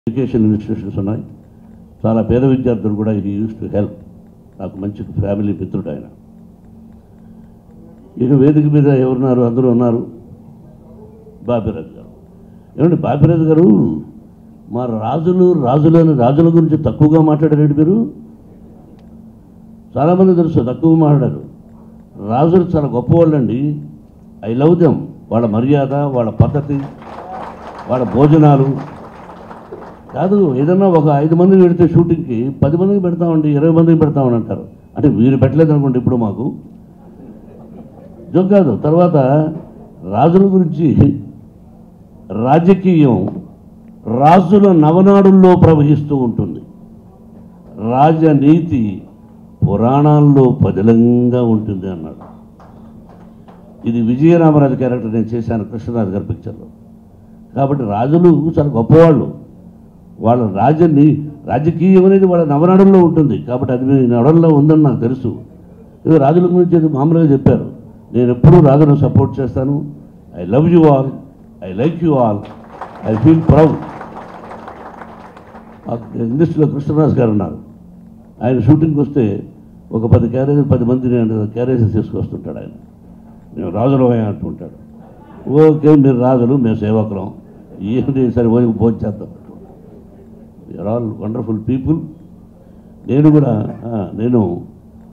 education institutions ఉన్నాయి చాలా పేద విద్యార్థులు కూడా ఇది యూస్ టు హెల్ప్ నాకు మంచి ఫ్యామిలీ మిత్రుడు ఆయన ఇక వేదిక మీద ఎవరున్నారు అందరూ ఉన్నారు బాపిరాజు గారు ఏమండి బాపిరాజు గారు మా రాజులు రాజులని రాజుల గురించి తక్కువగా మాట్లాడారండి మీరు చాలామంది తెలుసు తక్కువ మాట్లాడారు రాజులు చాలా గొప్పవాళ్ళండి ఐ లవ్ దెమ్ వాళ్ళ మర్యాద వాళ్ళ పద్ధతి వాళ్ళ భోజనాలు కాదు ఏదన్నా ఒక ఐదు మంది పెడితే షూటింగ్కి పది మందికి పెడతామండి ఇరవై మందికి పెడతామని అంటారు అంటే మీరు పెట్టలేదు అనుకోండి ఇప్పుడు మాకు జోక్ కాదు తర్వాత రాజుల గురించి రాజకీయం రాజుల నవనాడుల్లో ప్రవహిస్తూ ఉంటుంది రాజనీతి పురాణాల్లో పదిలంగా ఉంటుంది అన్నాడు ఇది విజయరామరాజు క్యారెక్టర్ నేను చేశాను కృష్ణరాజు గారి పిక్చర్లో కాబట్టి రాజులు చాలా గొప్పవాళ్ళు వాళ్ళ రాజని రాజకీయం అనేది వాళ్ళ నవనాడుల్లో ఉంటుంది కాబట్టి అది మీ నడల్లో ఉందని నాకు తెలుసు ఇది రాజుల గురించి అది మామూలుగా చెప్పారు నేను ఎప్పుడూ రాజును సపోర్ట్ చేస్తాను I love you all I like you all I feel proud ఇండస్ట్రీలో కృష్ణరాజు గారు ఉన్నారు ఆయన షూటింగ్కి వస్తే ఒక పది క్యారేజ్ పది మంది క్యారేజెస్ తీసుకొస్తుంటాడు ఆయన మేము రాజులు అంటుంటాడు ఓకే మీరు రాజులు మేము సేవకులం ఏంటి సరే పోయి భోజనం చేద్దాం ఆర్ ఆల్ వండర్ఫుల్ పీపుల్ నేను కూడా ఆ, నేను